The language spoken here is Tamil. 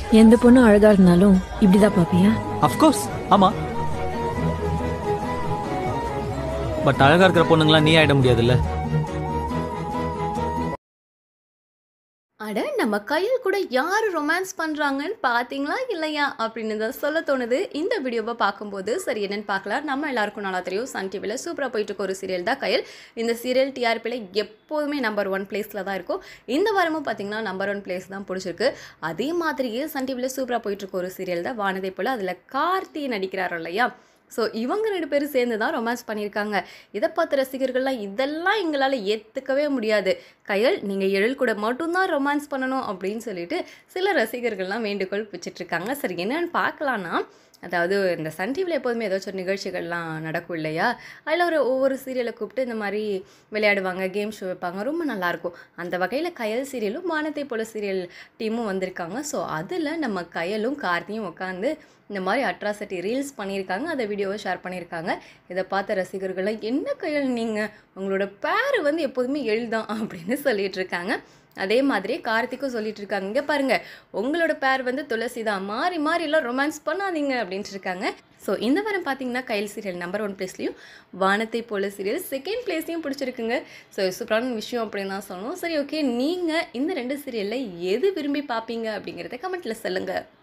எந்த பொண்ணு அழகா இருந்தாலும் இப்படிதான் பாப்பியா அஃப்கோர்ஸ் ஆமா பட் அழகா இருக்கிற பொண்ணுங்களாம் நீ ஆயிட முடியாதுல்ல அட நம்ம கையில் கூட யார் ரொமான்ஸ் பண்ணுறாங்கன்னு பார்த்தீங்களா இல்லையா அப்படின்னு தான் சொல்ல தோணுது இந்த வீடியோவை பார்க்கும்போது சரி என்னன்னு பார்க்கலாம் நம்ம எல்லாருக்கும் நல்லா தெரியும் சன் டிவியில் சூப்பராக போயிட்டு இருக்க ஒரு சீரியல் தான் கையல் இந்த சீரியல் டிஆர்பியில் எப்போதுமே நம்பர் ஒன் பிளேஸில் தான் இருக்கும் இந்த வாரமும் பார்த்தீங்கன்னா நம்பர் ஒன் பிளேஸ் தான் பிடிச்சிருக்கு அதே மாதிரியே சன் டிவியில் சூப்பராக போயிட்டு இருக்க ஒரு சீரியல் தான் வானதை போல் அதில் கார்த்தி நடிக்கிறார் இல்லையா ஸோ இவங்க ரெண்டு பேரும் சேர்ந்து தான் ரொமான்ஸ் பண்ணியிருக்காங்க இதை பார்த்த ரசிகர்கள்லாம் இதெல்லாம் எங்களால் ஏற்றுக்கவே முடியாது கையல் நீங்கள் எழில் கூட மட்டும்தான் ரொமான்ஸ் பண்ணணும் அப்படின்னு சொல்லிட்டு சில ரசிகர்கள்லாம் வேண்டுகோள் வச்சிட்ருக்காங்க சரி என்னன்னு பார்க்கலான்னா அதாவது இந்த சன் டிவியில் எப்போதுமே ஏதாச்சும் ஒரு நிகழ்ச்சிகள்லாம் நடக்கும் இல்லையா அதில் ஒரு ஒவ்வொரு சீரியலை கூப்பிட்டு இந்த மாதிரி விளையாடுவாங்க கேம் ஷோ வைப்பாங்க ரொம்ப நல்லாயிருக்கும் அந்த வகையில் கயல் சீரியலும் வானத்தை போல சீரியல் டீமும் வந்திருக்காங்க ஸோ அதில் நம்ம கயலும் கார்த்தியும் உட்காந்து இந்த மாதிரி அட்ராசிட்டி ரீல்ஸ் பண்ணியிருக்காங்க அதை வீடியோவை ஷேர் பண்ணியிருக்காங்க இதை பார்த்த ரசிகர்கள்லாம் என்ன கையில் நீங்கள் உங்களோட பேர் வந்து எப்போதுமே எழுதான் அப்படின்னு சொல்லிட்டு இருக்காங்க அதே மாதிரி கார்த்திக்கும் சொல்லிட்டு இருக்காங்க இங்கே பாருங்க உங்களோட பேர் வந்து துளசி தான் மாறி மாறி எல்லாம் ரொமான்ஸ் பண்ணாதீங்க அப்படின்ட்டு இருக்காங்க ஸோ இந்த வாரம் பார்த்தீங்கன்னா கைல் சீரியல் நம்பர் ஒன் பிளேஸ்லையும் வானத்தை போல சீரியல் செகண்ட் பிளேஸ்லையும் பிடிச்சிருக்குங்க ஸோ சூப்பரான விஷயம் அப்படின்னு தான் சொல்லணும் சரி ஓகே நீங்கள் இந்த ரெண்டு சீரியலில் எது விரும்பி பார்ப்பீங்க அப்படிங்கிறத கமெண்ட்டில் சொல்லுங்கள்